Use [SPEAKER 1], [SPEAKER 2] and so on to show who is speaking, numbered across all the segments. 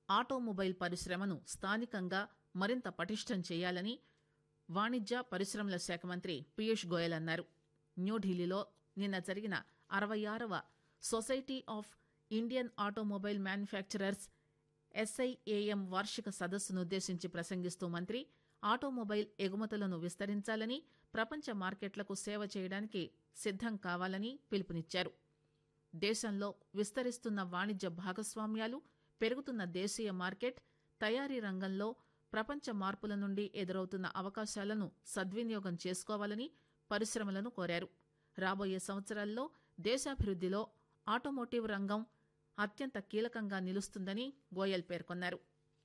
[SPEAKER 1] automobile పరిశ్రమను స్థానికంగా మరింత పటిష్టం చేయాలని వాణిజ్య పరిశ్రమల శాఖ మంత్రి పీయూష్ గోయల్ అన్నారు న్యూఢిల్లీలో నిన్న జరిగిన అరవై ఆరవ society of Indian automobile manufacturers S I A M వార్షిక సదస్సునుద్దేశించి ప్రసంగిస్తూ మంత్రి ఆటోమొబైల్ ఎగుమతులను విస్తరించాలని ప్రపంచ మార్కెట్లకు సేవ చేయడానికి సిద్దం కావాలని పిలుపునిచ్చారు దేశంలో విస్తరిస్తున్న వాణిజ్య భాగస్వామ్యాలు పెరుగుతున్న దేశీయ మార్కెట్ తయారీ రంగంలో ప్రపంచ మార్పుల నుండి ఎదురవుతున్న అవకాశాలను సద్వినియోగం చేసుకోవాలని పరిశ్రమలను కోరారు రాబోయే సంవత్సరాల్లో దేశాభివృద్దిలో ఆటోమోటివ్ రంగం అత్యంత కీలకంగా నిలుస్తుందని గోయల్ పేర్కొన్నారు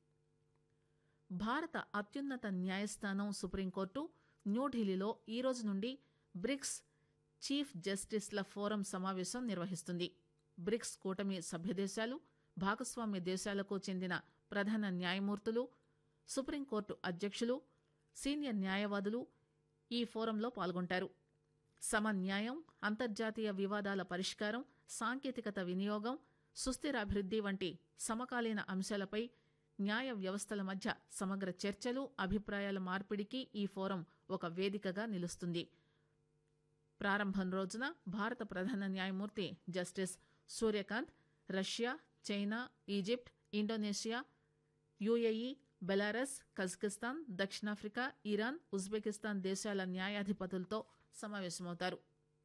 [SPEAKER 1] భారత అత్యున్నత న్యాయస్థానం సుప్రీంకోర్టు న్యూఢిల్లీలో ఈ రోజు నుండి బ్రిక్స్ చీఫ్ జస్టిస్ల ఫోరం సమావేశం నిర్వహిస్తుంది బ్రిక్స్ కూటమి సభ్యదేశాలు భాగస్వామ్య దేశాలకు చెందిన ప్రధాన న్యాయమూర్తులు సుప్రీంకోర్టు అధ్యక్షులు సీనియర్ న్యాయవాదులు ఈ ఫోరంలో పాల్గొంటారు సమన్యాయం అంతర్జాతీయ వివాదాల పరిష్కారం సాంకేతికత వినియోగం సుస్థిరాభివృద్ది వంటి సమకాలీన అంశాలపై న్యాయ వ్యవస్థల మధ్య సమగ్ర చర్చలు అభిప్రాయాల మార్పిడికి ఈ ఫోరం ఒక వేదికగా నిలుస్తుంది ప్రారంభం రోజున భారత ప్రధాన న్యాయమూర్తి justice Suryakant Russia China Egypt Indonesia UAE Belarus Kazakhstan దక్షిణాఫ్రికా ఇరాన్ ఉజ్బెకిస్తాన్ దేశాల న్యాయాధిపతులతో సమావేశమవుతారు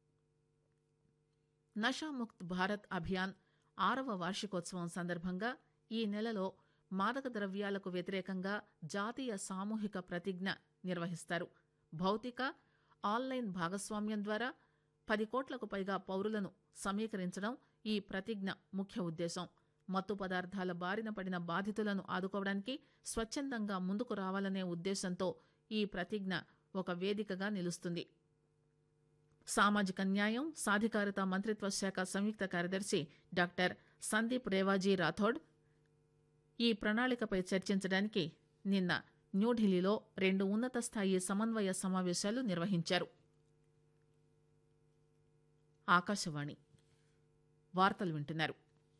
[SPEAKER 1] నషాముక్త్ భారత్ అభియాన్ ఆరవ వార్షికోత్సవం సందర్భంగా ఈ నెలలో మాదక ద్రవ్యాలకు వ్యతిరేకంగా జాతీయ సామూహిక ప్రతిజ్ఞ నిర్వహిస్తారు భౌతిక ఆన్లైన్ భాగస్వామ్యం ద్వారా పది కోట్లకు పైగా పౌరులను సమీకరించడం ఈ ప్రతిజ్ఞ ముఖ్య ఉద్దేశం మత్తు పదార్థాల బారిన పడిన బాధితులను ఆదుకోవడానికి స్వచ్ఛందంగా ముందుకు రావాలనే ఉద్దేశంతో ఈ ప్రతిజ్ఞ ఒక వేదికగా నిలుస్తుంది సామాజిక న్యాయం సాధికారత మంత్రిత్వ శాఖ సంయుక్త కార్యదర్శి డాక్టర్ సందీప్ రేవాజీ రాథోడ్ ఈ ప్రణాళికపై చర్చించడానికి నిన్న న్యూఢిల్లీలో రెండు ఉన్నత స్థాయి సమన్వయ సమావేశాలు నిర్వహించారు ఆకాశవాణి వార్తలు వింటున్నారు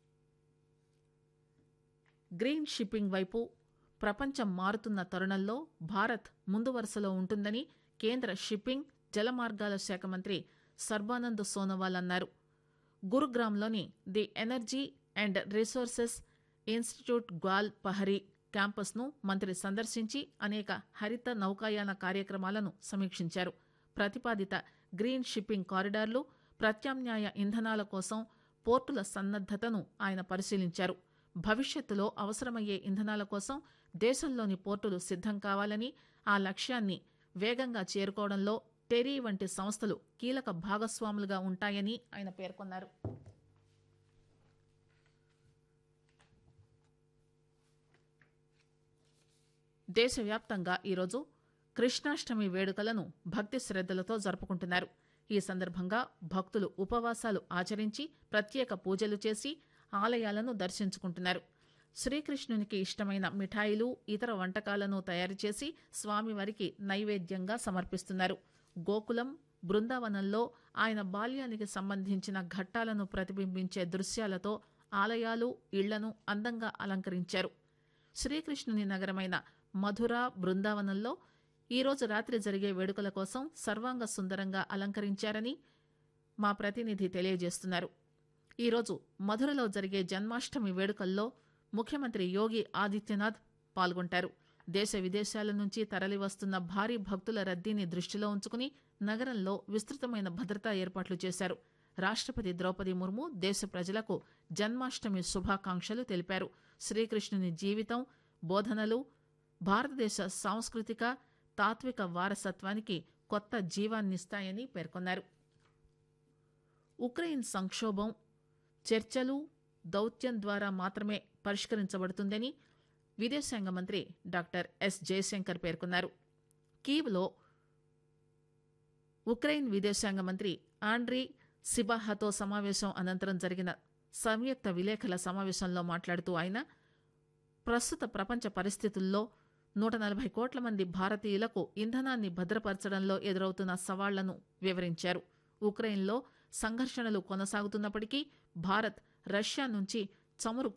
[SPEAKER 1] గ్రీన్ షిప్పింగ్ వైపు ప్రపంచం మారుతున్న తరుణంలో భారత్ ముందు వరుసలో ఉంటుందని కేంద్ర షిప్పింగ్ జలమార్గాల శాఖ మంత్రి సర్బానంద్ సోనోవాల్ అన్నారు గురుగ్రామ్లోని the energy and resources institute Gwal Pahari క్యాంపస్ను మంత్రి సందర్శించి అనేక హరిత నౌకాయాన కార్యక్రమాలను సమీక్షించారు ప్రతిపాదిత గ్రీన్ షిప్పింగ్ కారిడార్లు ప్రత్యామ్నాయ ఇంధనాల కోసం పోర్టుల సన్నద్దతను ఆయన పరిశీలించారు భవిష్యత్తులో అవసరమయ్యే ఇంధనాల కోసం దేశంలోని పోర్టులు సిద్దం కావాలని ఆ లక్ష్యాన్ని వేగంగా చేరుకోవడంలో టెరీ వంటి సంస్థలు కీలక భాగస్వాములుగా ఉంటాయని ఆయన పేర్కొన్నారు దేశవ్యాప్తంగా ఈరోజు కృష్ణాష్టమి వేడుకలను భక్తి శ్రద్దలతో జరుపుకుంటున్నారు ఈ సందర్భంగా భక్తులు ఉపవాసాలు ఆచరించి ప్రత్యేక పూజలు చేసి ఆలయాలను దర్శించుకుంటున్నారు శ్రీకృష్ణునికి ఇష్టమైన మిఠాయిలు ఇతర వంటకాలను తయారు చేసి స్వామివారికి నైవేద్యంగా సమర్పిస్తున్నారు గోకులం బృందావనంలో ఆయన బాల్యానికి సంబంధించిన ఘట్టాలను ప్రతిబింబించే దృశ్యాలతో ఆలయాలు ఇళ్లను అందంగా అలంకరించారు శ్రీకృష్ణుని నగరమైన మధుర బృందావనంలో ఈరోజు రాత్రి జరిగే వేడుకల కోసం సర్వాంగ సుందరంగా అలంకరించారని మా ప్రతినిధి తెలియజేస్తున్నారు ఈరోజు మధురలో జరిగే జన్మాష్టమి వేడుకల్లో ముఖ్యమంత్రి యోగి ఆదిత్యనాథ్ పాల్గొంటారు దేశ విదేశాల నుంచి తరలివస్తున్న భారీ భక్తుల రద్దీని దృష్టిలో ఉంచుకుని నగరంలో విస్తృతమైన భద్రతా ఏర్పాట్లు చేశారు రాష్టపతి ద్రౌపది ముర్ము దేశ ప్రజలకు జన్మాష్టమి శుభాకాంక్షలు తెలిపారు శ్రీకృష్ణుని జీవితం బోధనలు భారతదేశ సాంస్కృతిక తాత్విక వారసత్వానికి కొత్త జీవాన్నిస్తాయని పేర్కొన్నారు ఉక్రెయిన్ సంక్షోభం చర్చలు దౌత్యం ద్వారా మాత్రమే పరిష్కరించబడుతుందని విదేశాంగ మంత్రి డాక్టర్ ఎస్ జయశంకర్ పేర్కొన్నారు కీవ్లో ఉక్రెయిన్ విదేశాంగ మంత్రి ఆండ్రీ సిబాహాతో సమావేశం అనంతరం జరిగిన సంయుక్త విలేకరుల సమావేశంలో మాట్లాడుతూ ఆయన ప్రస్తుత ప్రపంచ పరిస్థితుల్లో నూట నలభై కోట్ల మంది భారతీయులకు ఇంధనాన్ని భద్రపరచడంలో ఎదురవుతున్న సవాళ్లను వివరించారు ఉక్రెయిన్లో సంఘర్షణలు కొనసాగుతున్నప్పటికీ భారత్ రష్యా నుంచి చమురు